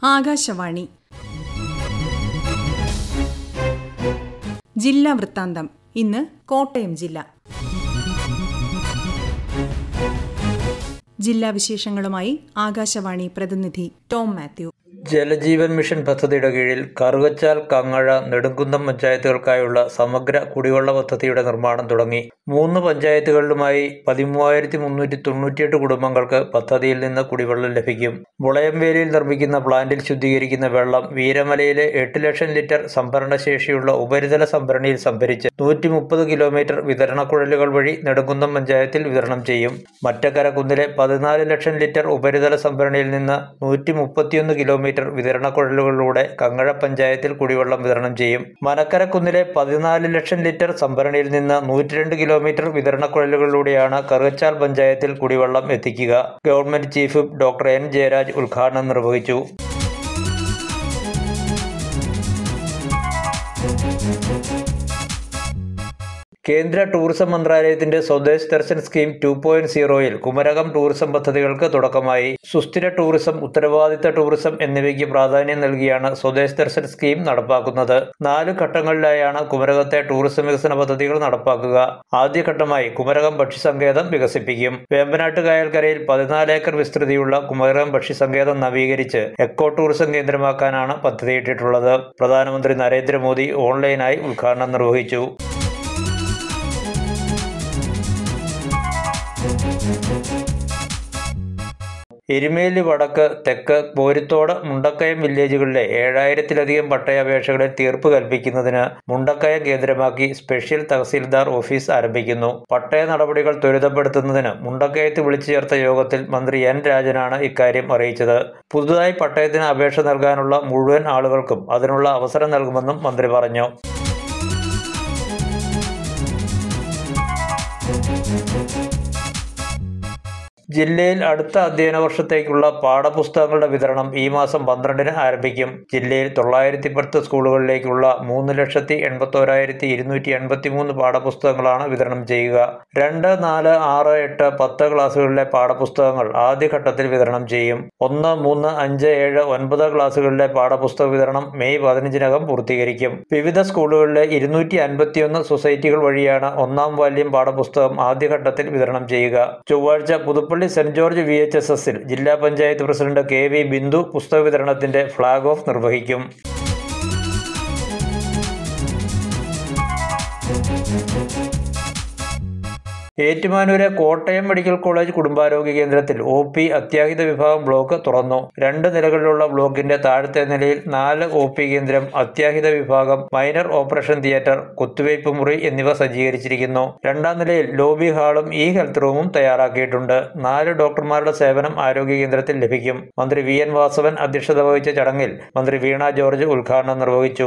ആകാശവാണി ജില്ലാ വൃത്താന്തം ഇന്ന് കോട്ടയം ജില്ല ജില്ലാ വിശേഷങ്ങളുമായി ആകാശവാണി പ്രതിനിധി ടോം മാത്യു ജലജീവൻ മിഷൻ പദ്ധതിയുടെ കീഴിൽ കറുകച്ചാൽ കങ്ങഴ നെടുങ്കുന്നം പഞ്ചായത്തുകൾക്കായുള്ള സമഗ്ര കുടിവെള്ള പദ്ധതിയുടെ നിർമ്മാണം തുടങ്ങി മൂന്ന് പഞ്ചായത്തുകളിലുമായി പതിമൂവായിരത്തി മുന്നൂറ്റി തൊണ്ണൂറ്റിയെട്ട് കുടുംബങ്ങൾക്ക് പദ്ധതിയിൽ നിന്ന് കുടിവെള്ളം ലഭിക്കും മുളയംവേലിയിൽ നിർമ്മിക്കുന്ന പ്ലാന്റിൽ ശുദ്ധീകരിക്കുന്ന വെള്ളം വീരമലയിലെ എട്ട് ലക്ഷം ലിറ്റർ സംഭരണശേഷിയുള്ള ഉപരിതല സംഭരണിയിൽ സംഭരിച്ച് നൂറ്റി മുപ്പത് കിലോമീറ്റർ വിതരണ കുഴലുകൾ വഴി നെടുങ്കുന്നം പഞ്ചായത്തിൽ വിതരണം ചെയ്യും മറ്റക്കര കുന്നിലെ പതിനാല് ലക്ഷം ലിറ്റർ ഉപരിതല സംഭരണിയിൽ നിന്ന് നൂറ്റി മുപ്പത്തിയൊന്ന് കിലോമീറ്റർ വിതരണ കുഴലുകളിലൂടെ കങ്ങഴ പഞ്ചായത്തിൽ കുടിവെള്ളം വിതരണം ചെയ്യും മനക്കര കുന്നിലെ പതിനാല് ലക്ഷം ലിറ്റർ സംഭരണിയിൽ നിന്ന് നൂറ്റിരണ്ട് കിലോമീറ്റർ വിതരണ കുഴലുകളിലൂടെയാണ് കറുകച്ചാൽ പഞ്ചായത്തിൽ കുടിവെള്ളം എത്തിക്കുക government chief doctor N Jayaraj ഉദ്ഘാടനം നിർവഹിച്ചു കേന്ദ്ര ടൂറിസം മന്ത്രാലയത്തിന്റെ Swadesh Darshan scheme two point സീറോയിൽ കുമരകം ടൂറിസം പദ്ധതികൾക്ക് തുടക്കമായി സുസ്ഥിര ടൂറിസം ഉത്തരവാദിത്ത ടൂറിസം എന്നിവയ്ക്ക് പ്രാധാന്യം നൽകിയാണ് സ്വദേശ് ദർശൻ സ്കീം നടപ്പാക്കുന്നത് നാല് ഘട്ടങ്ങളിലായാണ് കുമരകത്തെ ടൂറിസം വികസന പദ്ധതികൾ നടപ്പാക്കുക ആദ്യഘട്ടമായി കുമരകം പക്ഷിസങ്കേതം വികസിപ്പിക്കും വേമ്പനാട്ട് കായൽക്കരയിൽ പതിനാല് ഏക്കർ വിസ്തൃതിയുള്ള കുമരകം പക്ഷിസങ്കേതം നവീകരിച്ച് എക്കോ ടൂറിസം കേന്ദ്രമാക്കാനാണ് പദ്ധതിയിട്ടിട്ടുള്ളത് പ്രധാനമന്ത്രി നരേന്ദ്രമോദി ഓൺലൈനായി ഉദ്ഘാടനം നിർവഹിച്ചു എരുമേലി വടക്ക് തെക്ക് പോരുത്തോട് മുണ്ടക്കയം വില്ലേജുകളിലെ ഏഴായിരത്തിലധികം പട്ടയാപേക്ഷകളിൽ തീർപ്പ് കൽപ്പിക്കുന്നതിന് മുണ്ടക്കയം കേന്ദ്രമാക്കി സ്പെഷ്യൽ തഹസീൽദാർ ഓഫീസ് ആരംഭിക്കുന്നു പട്ടയ നടപടികൾ ത്വരിതപ്പെടുത്തുന്നതിന് മുണ്ടക്കയത്ത് വിളിച്ചു ചേർത്ത യോഗത്തിൽ മന്ത്രി എൻ രാജനാണ് ഇക്കാര്യം അറിയിച്ചത് പുതുതായി പട്ടയത്തിന് അപേക്ഷ നൽകാനുള്ള മുഴുവൻ ആളുകൾക്കും അതിനുള്ള അവസരം നൽകുമെന്നും മന്ത്രി പറഞ്ഞു ജില്ലയിൽ അടുത്ത അധ്യയന വർഷത്തേക്കുള്ള പാഠപുസ്തകങ്ങളുടെ വിതരണം ഈ മാസം പന്ത്രണ്ടിന് ആരംഭിക്കും ജില്ലയിൽ തൊള്ളായിരത്തി പത്ത് സ്കൂളുകളിലേക്കുള്ള മൂന്ന് ലക്ഷത്തി എൺപത്തോരായിരത്തി ഇരുന്നൂറ്റി എൺപത്തി മൂന്ന് പാഠപുസ്തകങ്ങളാണ് വിതരണം ചെയ്യുക രണ്ട് നാല് ആറ് എട്ട് പത്ത് ക്ലാസ്സുകളിലെ പാഠപുസ്തകങ്ങൾ ആദ്യഘട്ടത്തിൽ വിതരണം ചെയ്യും ഒന്ന് മൂന്ന് അഞ്ച് ഏഴ് ഒൻപത് ക്ലാസ്സുകളിലെ പാഠപുസ്തക വിതരണം മെയ് പതിനഞ്ചിനകം പൂർത്തീകരിക്കും വിവിധ സ്കൂളുകളിലെ ഇരുന്നൂറ്റി അൻപത്തിയൊന്ന് സൊസൈറ്റികൾ വഴിയാണ് ഒന്നാം വാല്യം പാഠപുസ്തകം ആദ്യഘട്ടത്തിൽ വിതരണം ചെയ്യുക ചൊവ്വാഴ്ച പുതുപ്പള്ളി പള്ളി saint George V H S എസിൽ ജില്ലാ panchayat president K V Bindu പുസ്തക വിതരണത്തിന്റെ ഫ്ളാഗ് ഓഫ് നിർവഹിക്കും ഏറ്റുമാനൂരെ കോട്ടയം മെഡിക്കൽ കോളേജ് കുടുംബാരോഗ്യ കേന്ദ്രത്തിൽ ഒ പി അത്യാഹിത വിഭാഗം ബ്ലോക്ക് തുറന്നു രണ്ട് നിലകളിലുള്ള ബ്ലോക്കിന്റെ താഴത്തെ നിലയിൽ നാല് ഒ പി കേന്ദ്രം അത്യാഹിത വിഭാഗം മൈനർ ഓപ്പറേഷൻ തിയേറ്റർ കുത്തിവയ്പ് മുറി എന്നിവ സജ്ജീകരിച്ചിരിക്കുന്നു രണ്ടാം നിലയിൽ ലോബി ഹാളും ഇ ഹെൽത്ത് റൂമും തയ്യാറാക്കിയിട്ടുണ്ട് നാല് ഡോക്ടർമാരുടെ സേവനം ആരോഗ്യ കേന്ദ്രത്തിൽ ലഭിക്കും മന്ത്രി വി എൻ വാസവൻ അധ്യക്ഷത വഹിച്ച ചടങ്ങിൽ മന്ത്രി വീണ ജോർജ് ഉദ്ഘാടനം നിർവഹിച്ചു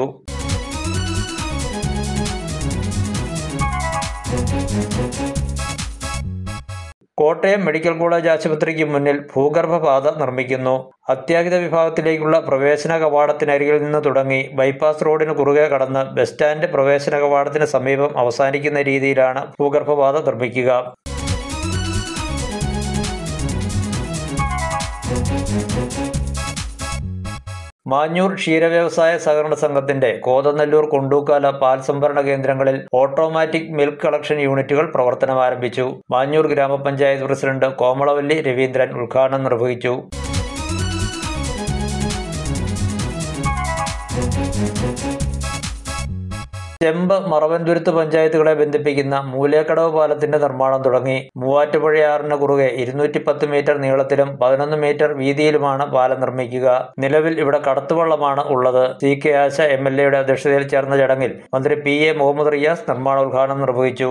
കോട്ടയം മെഡിക്കൽ കോളേജ് ആശുപത്രിക്ക് മുന്നിൽ ഭൂഗർഭപാത നിർമ്മിക്കുന്നു അത്യാഹിത വിഭാഗത്തിലേക്കുള്ള പ്രവേശന കവാടത്തിനരികിൽ നിന്ന് തുടങ്ങി ബൈപ്പാസ് റോഡിന് കുറുകെ കടന്ന് ബസ് സ്റ്റാൻഡ് പ്രവേശന കവാടത്തിന് സമീപം അവസാനിക്കുന്ന രീതിയിലാണ് ഭൂഗർഭപാത നിർമ്മിക്കുക മാഞ്ഞൂർ ക്ഷീരവ്യവസായ സഹകരണ സംഘത്തിന്റെ കോതനല്ലൂർ കൊണ്ടൂക്കാല പാൽ സംഭരണ കേന്ദ്രങ്ങളിൽ ഓട്ടോമാറ്റിക് മിൽക്ക് കളക്ഷൻ യൂണിറ്റുകൾ പ്രവർത്തനം ആരംഭിച്ചു മാഞ്ഞൂർ ഗ്രാമപഞ്ചായത്ത് പ്രസിഡന്റ് കോമളവല്ലി രവീന്ദ്രൻ ഉദ്ഘാടനം നിർവഹിച്ചു ചെമ്പ് മറവൻതുരുത്ത് പഞ്ചായത്തുകളെ ബന്ധിപ്പിക്കുന്ന മൂലേക്കടവ് പാലത്തിന്റെ നിർമ്മാണം തുടങ്ങി മൂവാറ്റുപുഴയാറിന് കുറുകെ ഇരുന്നൂറ്റി പത്ത് മീറ്റർ നീളത്തിലും പതിനൊന്ന് മീറ്റർ വീതിയിലുമാണ് പാലം നിർമ്മിക്കുക നിലവിൽ ഇവിടെ കടത്തുവള്ളമാണ് ഉള്ളത് C K Asha M L എയുടെ അധ്യക്ഷതയിൽ ചേർന്ന ചടങ്ങിൽ മന്ത്രി പി എ മുഹമ്മദ് റിയാസ് നിർമ്മാണോദ്ഘാടനം നിർവഹിച്ചു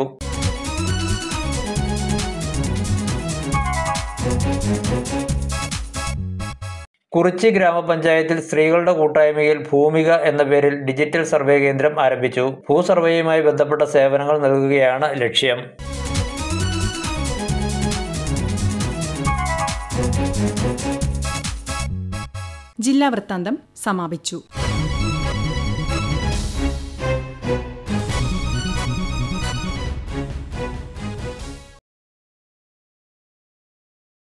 കുറിച്ചി ഗ്രാമപഞ്ചായത്തിൽ സ്ത്രീകളുടെ കൂട്ടായ്മയിൽ ഭൂമിക എന്ന പേരിൽ ഡിജിറ്റൽ സർവേ കേന്ദ്രം ആരംഭിച്ചു ഭൂസർവേയുമായി ബന്ധപ്പെട്ട സേവനങ്ങൾ നൽകുകയാണ് ലക്ഷ്യം ജില്ലാ വൃത്താന്തം സമാപിച്ചു